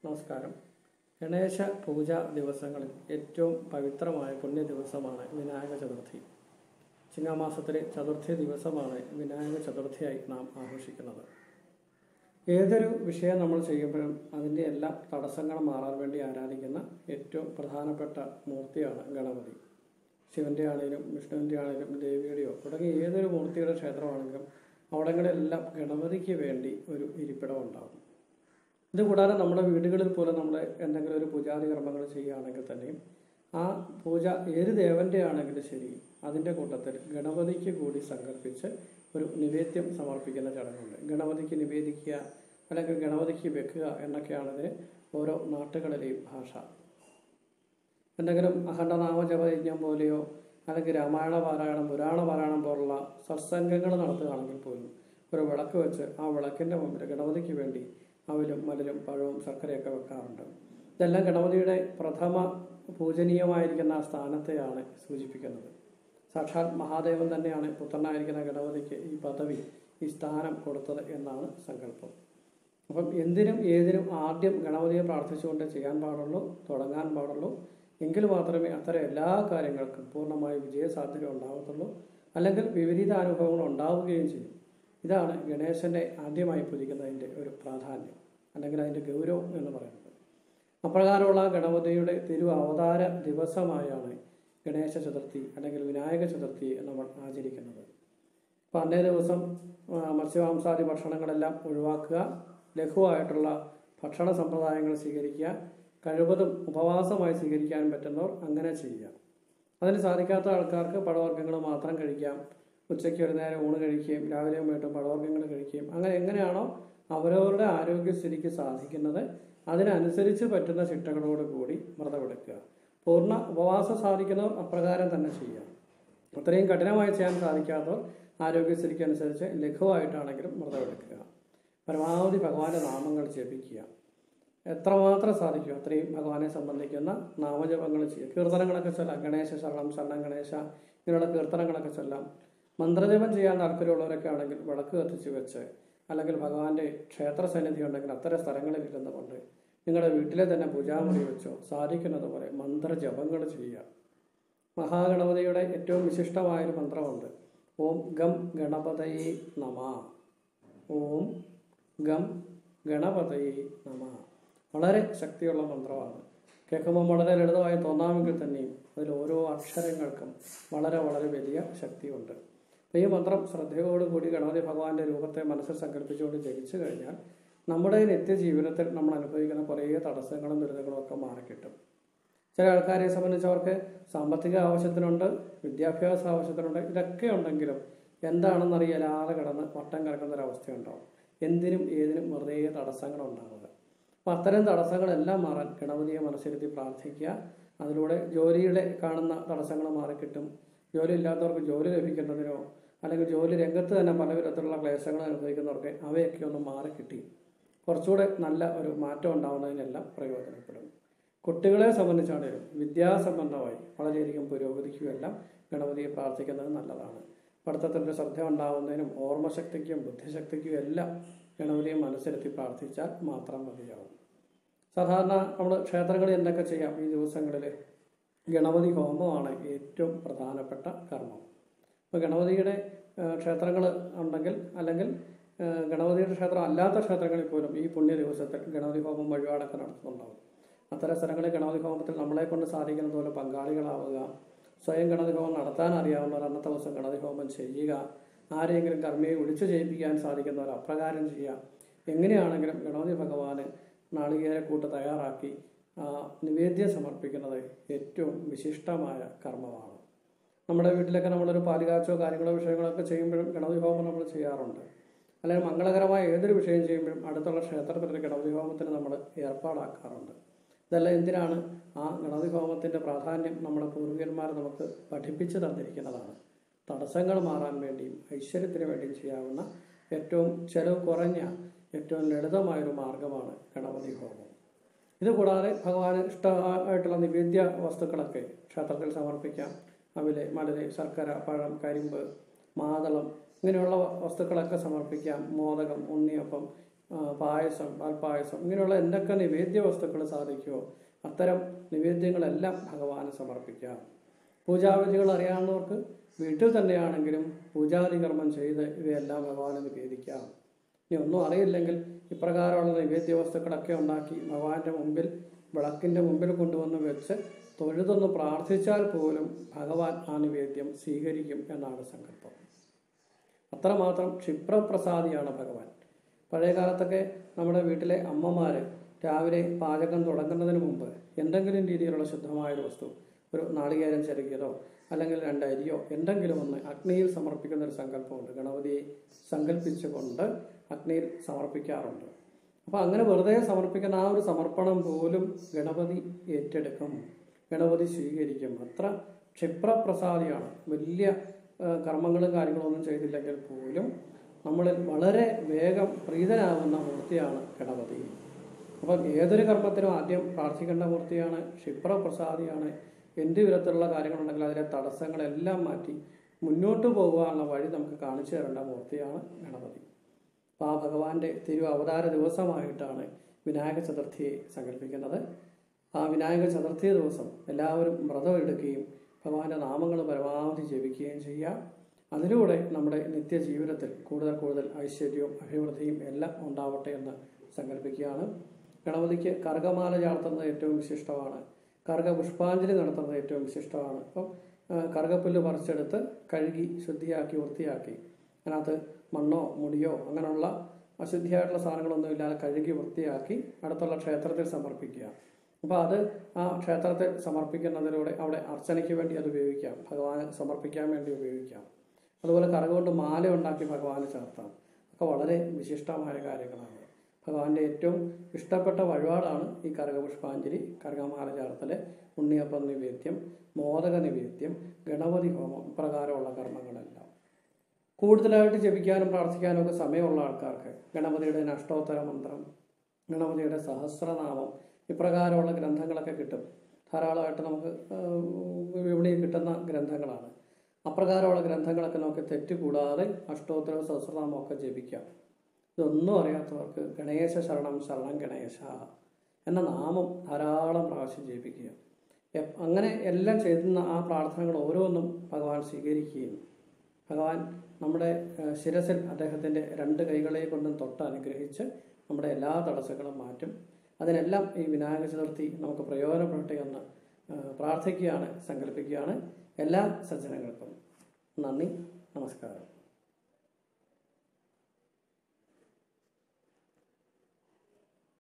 നമസ്കാരം ഗണേശ പൂജ ദിവസങ്ങളിൽ ഏറ്റവും പവിത്രമായ പുണ്യ ദിവസമാണ് വിനായക ചതുർത്ഥി ചിങ്ങമാസത്തിലെ ചതുർത്ഥി ദിവസമാണ് വിനായക ചതുർത്ഥിയായി നാം ആഘോഷിക്കുന്നത് ഏതൊരു വിഷയം നമ്മൾ ചെയ്യുമ്പോഴും അതിൻ്റെ എല്ലാ തടസ്സങ്ങളും മാറാൻ വേണ്ടി ആരാധിക്കുന്ന ഏറ്റവും പ്രധാനപ്പെട്ട മൂർത്തിയാണ് ഗണപതി ശിവന്റെ ആണെങ്കിലും വിഷ്ണുവിൻ്റെ ആണെങ്കിലും ദേവിയുടെയോ തുടങ്ങിയ ഏതൊരു മൂർത്തിയുടെ ക്ഷേത്രമാണെങ്കിലും അവിടങ്ങളിലെല്ലാം ഗണപതിക്ക് വേണ്ടി ഒരു ഇരിപ്പിടം ഉണ്ടാകും ഇതുകൂടാതെ നമ്മുടെ വീടുകളിൽ പോലും നമ്മൾ എന്തെങ്കിലും ഒരു പൂജാതി കർമ്മങ്ങൾ ചെയ്യുകയാണെങ്കിൽ തന്നെയും ആ പൂജ ഏത് ദേവന്റെ ആണെങ്കിലും ശരി അതിൻ്റെ കൂട്ടത്തിൽ ഗണപതിക്ക് കൂടി സങ്കല്പിച്ച് ഒരു നിവേദ്യം സമർപ്പിക്കുന്ന ചടങ്ങുണ്ട് ഗണപതിക്ക് നിവേദിക്കുക അല്ലെങ്കിൽ ഗണപതിക്ക് വെക്കുക എന്നൊക്കെയാണ് ഇതിന് ഓരോ നാട്ടുകളിലെയും ഭാഷ എന്തെങ്കിലും അഖണ്ഡനാമജപയജ്ഞം പോലെയോ അല്ലെങ്കിൽ രാമായണ പാരായണം പുരാണ പാരായണം പോലുള്ള സത്സംഗങ്ങൾ നടത്തുകയാണെങ്കിൽ പോലും ഒരു വിളക്ക് വെച്ച് ആ വിളക്കിൻ്റെ മുമ്പിൽ ഗണപതിക്ക് വേണ്ടി അവലും മലരും പഴവും ശർക്കരയൊക്കെ വെക്കാറുണ്ട് ഇതെല്ലാം ഗണപതിയുടെ പ്രഥമ പൂജനീയമായിരിക്കുന്ന ആ സ്ഥാനത്തെയാണ് സൂചിപ്പിക്കുന്നത് സാക്ഷാൽ മഹാദേവൻ തന്നെയാണ് പുത്രനായിരിക്കുന്ന ഗണപതിക്ക് ഈ പദവി ഈ സ്ഥാനം കൊടുത്തത് എന്നാണ് സങ്കല്പം അപ്പം എന്തിനും ഏതിനും ആദ്യം ഗണപതിയെ പ്രാർത്ഥിച്ചുകൊണ്ട് ചെയ്യാൻ പാടുള്ളൂ തുടങ്ങാൻ പാടുള്ളൂ എങ്കിൽ മാത്രമേ അത്തരം എല്ലാ കാര്യങ്ങൾക്കും പൂർണ്ണമായ വിജയസാധ്യത ഉണ്ടാകത്തുള്ളൂ അല്ലെങ്കിൽ വിപരീത അനുഭവങ്ങൾ ഉണ്ടാവുകയും ചെയ്യും ഇതാണ് ഗണേശനെ ആദ്യമായി പൂജിക്കുന്നതിൻ്റെ ഒരു പ്രാധാന്യം അല്ലെങ്കിൽ അതിൻ്റെ ഗൗരവം എന്ന് പറയുന്നത് അപ്രകാരമുള്ള ഗണപതിയുടെ തിരു അവതാര ദിവസമായാണ് ഗണേശ ചതുർത്ഥി അല്ലെങ്കിൽ വിനായക ചതുർത്ഥി നമ്മൾ ആചരിക്കുന്നത് അപ്പം അന്നേ ദിവസം ആ, മത്സ്യമാംസാദി ഭക്ഷണങ്ങളെല്ലാം ഒഴിവാക്കുക ലഘുവായിട്ടുള്ള ഭക്ഷണ സമ്പ്രദായങ്ങൾ സ്വീകരിക്കുക കഴിവതും ഉപവാസമായി സ്വീകരിക്കാൻ പറ്റുന്നവർ അങ്ങനെ ചെയ്യുക അതിന് സാധിക്കാത്ത ആൾക്കാർക്ക് പഴവർഗ്ഗങ്ങൾ മാത്രം കഴിക്കാം ഉച്ചയ്ക്ക് ഒരു നേരം ഊണ് കഴിക്കുകയും രാവിലെയും വൈകിട്ടും പഴവർഗ്ഗങ്ങൾ കഴിക്കുകയും അങ്ങനെ എങ്ങനെയാണോ അവരവരുടെ ആരോഗ്യസ്ഥിതിക്ക് സാധിക്കുന്നത് അതിനനുസരിച്ച് പറ്റുന്ന ചിട്ടകളോട് കൂടി വ്രതമെടുക്കുക പൂർണ്ണ ഉപവാസം സാധിക്കുന്നവർ അപ്രകാരം തന്നെ ചെയ്യുക അത്രയും കഠിനമായി ചെയ്യാൻ സാധിക്കാത്തവർ ആരോഗ്യസ്ഥിതിക്ക് അനുസരിച്ച് ലഘുവായിട്ടാണെങ്കിലും വ്രതമെടുക്കുക പരമാവധി ഭഗവാന്റെ നാമങ്ങൾ ജപിക്കുക എത്രമാത്രം സാധിക്കും അത്രയും ഭഗവാനെ സംബന്ധിക്കുന്ന നാമജപങ്ങൾ ചെയ്യുക കീർത്തനങ്ങളൊക്കെ ചൊല്ലാം ഗണേശ ശരണം ശരണം ഗണേശ ഇങ്ങനെയുള്ള കീർത്തനങ്ങളൊക്കെ ചൊല്ലാം മന്ത്രജപം ചെയ്യാൻ താല്പര്യമുള്ളവരൊക്കെ ആണെങ്കിൽ വിളക്ക് കത്തിച്ച് വെച്ച് അല്ലെങ്കിൽ ഭഗവാന്റെ ക്ഷേത്ര സന്നിധി ഉണ്ടെങ്കിൽ അത്തരം സ്ഥലങ്ങളിൽ ഇരുന്നുകൊണ്ട് നിങ്ങളുടെ വീട്ടിലെ തന്നെ പൂജാമുറി വെച്ചോ സാധിക്കുന്നത് പോലെ മന്ത്രജപങ്ങൾ ചെയ്യുക മഹാഗണപതിയുടെ ഏറ്റവും വിശിഷ്ടമായൊരു മന്ത്രമുണ്ട് ഓം ഗം ഗണപതയെ നമ ഓം ഗം ഗണപതയെ നമ വളരെ ശക്തിയുള്ള മന്ത്രമാണ് കേൾക്കുമ്പോൾ വളരെ ലളിതമായി തോന്നാമെങ്കിൽ തന്നെയും അതിൽ ഓരോ അക്ഷരങ്ങൾക്കും വളരെ വളരെ വലിയ ശക്തിയുണ്ട് അപ്പോൾ ഈ മന്ത്രം ശ്രദ്ധയോടുകൂടി ഗണപതി ഭഗവാന്റെ രൂപത്തെ മനസ്സിൽ സങ്കല്പിച്ചുകൊണ്ട് ജപിച്ചു കഴിഞ്ഞാൽ നമ്മുടെ നിത്യജീവിതത്തിൽ നമ്മൾ അനുഭവിക്കുന്ന കുറേ തടസ്സങ്ങളും ദുരിതങ്ങളും ഒക്കെ മാറിക്കിട്ടും ചില ആൾക്കാരെ സംബന്ധിച്ച് അവർക്ക് സാമ്പത്തിക ആവശ്യത്തിനുണ്ട് വിദ്യാഭ്യാസ ആവശ്യത്തിനുണ്ട് ഇതൊക്കെ ഉണ്ടെങ്കിലും എന്താണെന്നറിയാതെ കിടന്ന് വട്ടം കിടക്കുന്ന ഒരു അവസ്ഥയുണ്ടാവും എന്തിനും ഏതിനും വെറുതെ തടസ്സങ്ങൾ ഉണ്ടാവുക അപ്പം അത്തരം തടസ്സങ്ങളെല്ലാം മാറാൻ ഗണപതിയെ മനസ്സിരുത്തി പ്രാർത്ഥിക്കുക അതിലൂടെ ജോലിയുടെ കാണുന്ന തടസ്സങ്ങൾ മാറിക്കിട്ടും ജോലി ഇല്ലാത്തവർക്ക് ജോലി ലഭിക്കുന്നതിനോ അല്ലെങ്കിൽ ജോലി രംഗത്ത് തന്നെ പല വിധത്തിലുള്ള ക്ലേശങ്ങൾ അനുഭവിക്കുന്നവർക്ക് അവയൊക്കെ ഒന്ന് മാറിക്കിട്ടി കുറച്ചുകൂടെ നല്ല ഒരു മാറ്റം ഉണ്ടാവുന്നതിനെല്ലാം പ്രയോജനപ്പെടും കുട്ടികളെ സംബന്ധിച്ചാണെങ്കിലും വിദ്യാസമ്പന്നമായി വളരെയധികം പുരോഗതിക്കുമെല്ലാം ഗണപതിയെ പ്രാർത്ഥിക്കുന്നത് നല്ലതാണ് പഠിത്തത്തിൻ്റെ ശ്രദ്ധ ഉണ്ടാവുന്നതിനും ഓർമ്മശക്തിക്കും ബുദ്ധിശക്തിക്കും എല്ലാം ഗണപതിയെ മനസ്സിലെത്തി പ്രാർത്ഥിച്ചാൽ മാത്രം മതിയാവും സാധാരണ നമ്മൾ ക്ഷേത്രങ്ങളിൽ എന്തൊക്കെ ചെയ്യാം ഈ ദിവസങ്ങളിൽ ഗണപതി ഹോമമാണ് ഏറ്റവും പ്രധാനപ്പെട്ട കർമ്മം ഇപ്പോൾ ഗണപതിയുടെ ക്ഷേത്രങ്ങൾ ഉണ്ടെങ്കിൽ അല്ലെങ്കിൽ ആ, ഗണപതിയുടെ ക്ഷേത്രം അല്ലാത്ത ക്ഷേത്രങ്ങളിൽ പോലും ഈ പുണ്യ ദിവസത്തിൽ ഗണപതി ഹോമം വഴിപാടൊക്കെ നടത്തുന്നുണ്ടാവും അത്തരം സ്ഥലങ്ങളിൽ ഗണപതി ഹോമത്തിൽ നമ്മളെ കൊണ്ട് സാധിക്കുന്നത് പോലെ പങ്കാളികളാവുക സ്വയം ഗണപതി ഹോമം നടത്താൻ അറിയാവുന്നവർ അന്നത്തെ ദിവസം ഗണപതി ഹോമം ചെയ്യുക ആരെയെങ്കിലും കർമ്മിയെ വിളിച്ചു ചെയ്യിപ്പിക്കാൻ സാധിക്കുന്നവർ അപ്രകാരം ചെയ്യുക എങ്ങനെയാണെങ്കിലും ഗണപതി ഭഗവാന് നാളികേരക്കൂട്ട് തയ്യാറാക്കി ആ, നിവേദ്യം സമർപ്പിക്കുന്നത് ഏറ്റവും വിശിഷ്ടമായ കർമ്മമാണ് നമ്മുടെ വീട്ടിലൊക്കെ നമ്മളൊരു പാലുകാച്ചോ കാര്യങ്ങളോ വിഷയങ്ങളോ ഒക്കെ ചെയ്യുമ്പോഴും ഗണപതി ഹോമം നമ്മൾ ചെയ്യാറുണ്ട് അല്ലെങ്കിൽ മംഗളകരമായ ഏതൊരു വിഷയം ചെയ്യുമ്പോഴും അടുത്തുള്ള ക്ഷേത്രത്തിൽ ഗണപതി ഹോമത്തിന് നമ്മൾ ഏർപ്പാടാക്കാറുണ്ട് ഇതെല്ലാം എന്തിനാണ് ആ ഗണപതി ഹോമത്തിൻ്റെ പ്രാധാന്യം നമ്മുടെ പൂർവികന്മാർ നമുക്ക് പഠിപ്പിച്ചു തന്നിരിക്കുന്നതാണ് തടസ്സങ്ങൾ മാറാൻ വേണ്ടിയും ഐശ്വര്യത്തിന് വേണ്ടിയും ചെയ്യാവുന്ന ഏറ്റവും ചെലവ് കുറഞ്ഞ ഏറ്റവും ലളിതമായൊരു മാർഗമാണ് ഗണപതി ഹോമം ഇത് കൂടാതെ ഭഗവാന് ഇഷ്ടമായിട്ടുള്ള നിവേദ്യ വസ്തുക്കളൊക്കെ ക്ഷേത്രത്തിൽ സമർപ്പിക്കാം അവിലെ മലര് ശർക്കര പഴം കരിമ്പ് മാതളം ഇങ്ങനെയുള്ള വസ്തുക്കളൊക്കെ സമർപ്പിക്കാം മോദകം ഉണ്ണിയപ്പം ആ, പായസം പാൽപ്പായസം ഇങ്ങനെയുള്ള എന്തൊക്കെ നിവേദ്യ വസ്തുക്കൾ സാധിക്കുമോ അത്തരം നിവേദ്യങ്ങളെല്ലാം ഭഗവാന് സമർപ്പിക്കാം പൂജാവിധികൾ അറിയാവുന്നവർക്ക് വീട്ടിൽ തന്നെയാണെങ്കിലും പൂജാതി കർമ്മം ചെയ്ത് ഇവയെല്ലാം ഭഗവാന് നിവേദിക്കാം ഇനി ഒന്നും അറിയില്ലെങ്കിൽ ഇപ്രകാരമുള്ള നിവേദ്യ വസ്തുക്കളൊക്കെ ഉണ്ടാക്കി ഭഗവാന്റെ മുമ്പിൽ വിളക്കിന്റെ മുമ്പിൽ കൊണ്ടുവന്ന് വെച്ച് തൊഴുതൊന്ന് പ്രാർത്ഥിച്ചാൽ പോലും ഭഗവാൻ ആ നിവേദ്യം സ്വീകരിക്കും എന്നാണ് സങ്കല്പം അത്രമാത്രം ക്ഷിപ്രപ്രസാദിയാണ് ഭഗവാൻ പഴയ കാലത്തൊക്കെ നമ്മുടെ വീട്ടിലെ അമ്മമാർ രാവിലെ പാചകം തുടങ്ങുന്നതിന് മുമ്പ് എന്തെങ്കിലും രീതിയിലുള്ള ശുദ്ധമായൊരു വസ്തു ഒരു നാളികേരം ചെറുകിയതോ അല്ലെങ്കിൽ രണ്ട് അരിയോ എന്തെങ്കിലും ഒന്ന് അഗ്നിയിൽ സമർപ്പിക്കുന്ന ഒരു സങ്കല്പമുണ്ട് ഗണപതിയെ സങ്കല്പിച്ചുകൊണ്ട് അഗ്നിയിൽ സമർപ്പിക്കാറുണ്ട് അപ്പോൾ അങ്ങനെ വെറുതെ സമർപ്പിക്കുന്ന ആ ഒരു സമർപ്പണം പോലും ഗണപതി ഏറ്റെടുക്കും ഗണപതി സ്വീകരിക്കും അത്ര ക്ഷിപ്രപ്രസാദിയാണ് വലിയ ആ, കർമ്മങ്ങളും കാര്യങ്ങളും ഒന്നും ചെയ്തില്ലെങ്കിൽ പോലും നമ്മളിൽ വളരെ വേഗം പ്രീതനാകുന്ന മൂർത്തിയാണ് ഗണപതി അപ്പം ഏതൊരു കർമ്മത്തിനും ആദ്യം പ്രാർത്ഥിക്കേണ്ട മൂർത്തിയാണ് ക്ഷിപ്രപ്രസാദിയാണ് എന്ത് വിധത്തിലുള്ള കാര്യങ്ങളുണ്ടെങ്കിൽ അതിലെ തടസ്സങ്ങളെല്ലാം മാറ്റി മുന്നോട്ട് പോകാനുള്ള വഴി നമുക്ക് കാണിച്ചു തരേണ്ട മൂർത്തിയാണ് ഗണപതി അപ്പോൾ ആ ഭഗവാന്റെ തിരു അവതാര ദിവസമായിട്ടാണ് വിനായക ചതുർത്ഥിയെ സങ്കല്പിക്കുന്നത് ആ വിനായക ചതുർത്ഥി ദിവസം എല്ലാവരും വ്രതം എടുക്കുകയും ഭഗവാന്റെ നാമങ്ങൾ പരമാവധി ജപിക്കുകയും ചെയ്യുക അതിലൂടെ നമ്മുടെ നിത്യജീവിതത്തിൽ കൂടുതൽ കൂടുതൽ ഐശ്വര്യവും അഭിവൃദ്ധിയും എല്ലാം ഉണ്ടാവട്ടെ എന്ന് സങ്കല്പിക്കുകയാണ് ഗണപതിക്ക് കർഗമാല ചാർത്തുന്നത് ഏറ്റവും വിശിഷ്ടമാണ് കർഗ പുഷ്പാഞ്ജലി നടത്തുന്നത് ഏറ്റവും വിശിഷ്ടമാണ് അപ്പം ആ, കറുകപ്പുല്ല് പറിച്ചെടുത്ത് കഴുകി ശുദ്ധിയാക്കി വൃത്തിയാക്കി അതിനകത്ത് മണ്ണോ മുടിയോ അങ്ങനെയുള്ള അശുദ്ധിയായിട്ടുള്ള സാധനങ്ങളൊന്നും ഇല്ലാതെ കഴുകി വൃത്തിയാക്കി അടുത്തുള്ള ക്ഷേത്രത്തിൽ സമർപ്പിക്കുക അപ്പോൾ അത് ആ ക്ഷേത്രത്തിൽ സമർപ്പിക്കുന്നതിലൂടെ അവിടെ അർച്ചനയ്ക്ക് വേണ്ടി അത് ഉപയോഗിക്കാം ഭഗവാന് സമർപ്പിക്കാൻ വേണ്ടി ഉപയോഗിക്കാം അതുപോലെ കറുകൊണ്ട് മാല ഉണ്ടാക്കി ഭഗവാന് ചേർത്താം ഒക്കെ വളരെ വിശിഷ്ടമായ കാര്യങ്ങളാണ് ഭഗവാന്റെ ഏറ്റവും ഇഷ്ടപ്പെട്ട വഴിപാടാണ് ഈ കരകപുഷ്പാഞ്ജലി കരകമാല ചേർത്തല് ഉണ്ണിയപ്പം നിവേദ്യം മോദക നിവേദ്യം ഗണപതി ഹോമം ഇപ്രകാരമുള്ള കർമ്മങ്ങളെല്ലാം കൂടുതലായിട്ട് ജപിക്കാനും പ്രാർത്ഥിക്കാനും ഒക്കെ സമയമുള്ള ആൾക്കാർക്ക് ഗണപതിയുടെ അഷ്ടോത്തര മന്ത്രം ഗണപതിയുടെ സഹസ്രനാമം ഇപ്രകാരമുള്ള ഗ്രന്ഥങ്ങളൊക്കെ കിട്ടും ധാരാളമായിട്ട് നമുക്ക് ആ, വിപണിയിൽ കിട്ടുന്ന ഗ്രന്ഥങ്ങളാണ് അപ്രകാരമുള്ള ഗ്രന്ഥങ്ങളൊക്കെ നമുക്ക് തെറ്റുകൂടാതെ അഷ്ടോത്തര സഹസ്രനാമം ഒക്കെ ജപിക്കാം ഇതൊന്നും അറിയാത്തവർക്ക് ഗണേശ ശരണം ശരണം ഗണേശ എന്ന നാമം ധാരാളം പ്രാവശ്യം ജപിക്കുക എപ്- അങ്ങനെ എല്ലാം ചെയ്യുന്ന ആ പ്രാർത്ഥനകൾ ഓരോന്നും ഭഗവാൻ സ്വീകരിക്കുകയും ഭഗവാൻ നമ്മുടെ ഏഹ്, ശിരസിൽ അദ്ദേഹത്തിൻ്റെ രണ്ട് കൈകളെ കൊണ്ടും തൊട്ട് അനുഗ്രഹിച്ച് നമ്മുടെ എല്ലാ തടസ്സങ്ങളും മാറ്റും അതിനെല്ലാം ഈ വിനായക ചതുർത്ഥി നമുക്ക് പ്രയോജനപ്പെടട്ടെ എന്ന് ഏഹ്, പ്രാർത്ഥിക്കുകയാണ് സങ്കല്പിക്കുകയാണ് എല്ലാ സജ്ജനങ്ങൾക്കും നന്ദി നമസ്കാരം